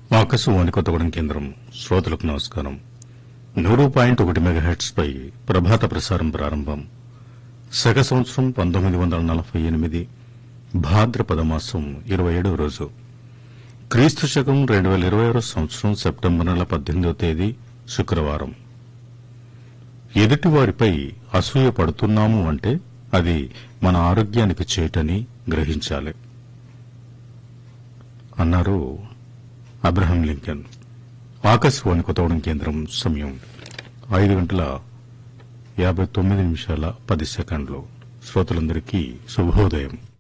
ఆకాశవాణి కొత్తగూడెం కేంద్రం శ్రోతలకు నమస్కారం నూరు పాయింట్ ఒకటి మెగాహెట్స్ పై ప్రభాత ప్రసారం ప్రారంభం శక సంవత్సరం పంతొమ్మిది వందల నలభై ఎనిమిది భాద్రపద మాసం ఇరవై ఏడవ రోజు క్రీస్తు శకం రెండు వేల ఇరవై ఆరో సంవత్సరం సెప్టెంబర్ నెల పద్దెనిమిదవ తేదీ శుక్రవారం ఎదుటివారిపై అసూయ పడుతున్నాము అంటే అది మన ఆరోగ్యానికి చేటని గ్రహించాలి అన్నారు అబ్రహం లింకన్ ఆకాశవాణి కొత్తగూడెం కేంద్రం సమయం ఐదు గంటల యాభై తొమ్మిది నిమిషాల పది సెకండ్లు శ్రోతలందరికీ శుభోదయం